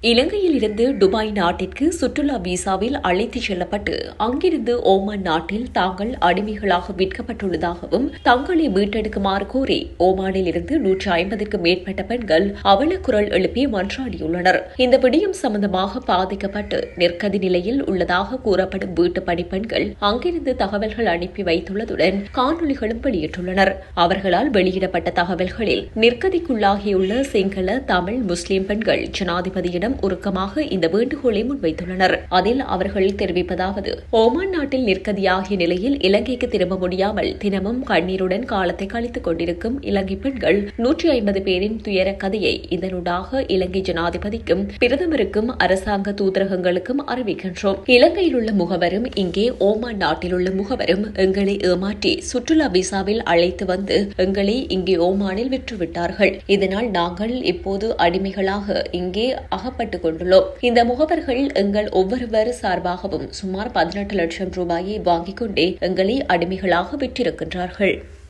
இலங்கையில் இருந்து துபாய் நாட்டிற்கு சுற்றுலா விசாவில் அழைத்துச் செல்லப்பட்டு அங்கிருந்து ஓமான் நாட்டில் தாங்கள் அடிமைகளாக விற்கப்பட்டுள்ளதாகவும் தங்களை மீட்டெடுக்குமாறு கோரி ஓமானில் இருந்து நூற்றி ஐம்பதுக்கும் மேற்பட்ட பெண்கள் அவலக்குரல் எழுப்பி மன்றாடியுள்ளனர் இந்த விடயம் சம்பந்தமாக பாதிக்கப்பட்டு நிற்கதி நிலையில் உள்ளதாக கூறப்படும் வீட்டு பணிப்பெண்கள் அங்கிருந்து தகவல்கள் அனுப்பி வைத்துள்ளதுடன் காணொலிகளும் வெளியிட்டுள்ளனர் அவர்களால் வெளியிடப்பட்ட தகவல்களில் நிற்கதிக்குள்ளாகியுள்ள சிங்கள தமிழ் முஸ்லிம் பெண்கள் ஜனாதிபதியிடம் உருக்கமாக இந்த வேண்டுகோளை முன்வைத்துள்ளனர் அதில் அவர்கள் தெரிவிப்பதாவது ஓமான் நாட்டில் நிற்கதியாகிய நிலையில் இலங்கைக்கு திரும்ப முடியாமல் தினமும் கண்ணீருடன் காலத்தை கழித்துக் கொண்டிருக்கும் இலங்கை பெண்கள் நூற்றி ஐம்பது பேரின் துயர கதையை இதனூடாக இலங்கை ஜனாதிபதிக்கும் பிரதமருக்கும் அரசாங்க தூதரகங்களுக்கும் அறிவிக்கின்றோம் இலங்கையில் உள்ள முகவரும் இங்கே ஓமான் நாட்டில் உள்ள முகவரும் எங்களை ஏமாற்றி சுற்றுலா விசாவில் அழைத்து வந்து எங்களை இங்கே ஓமானில் விற்றுவிட்டார்கள் இதனால் நாங்கள் இப்போது அடிமைகளாக இங்கே அகப்பட்டுக் கொண்டுள்ளோம் இந்த முகவர்கள் எங்கள் ஒவ்வொருவர் சார்பாகவும் சுமார் பதினெட்டு லட்சம் ரூபாயை வாங்கிக் கொண்டே எங்களை அடிமைகளாக விற்றிருக்கின்றார்கள்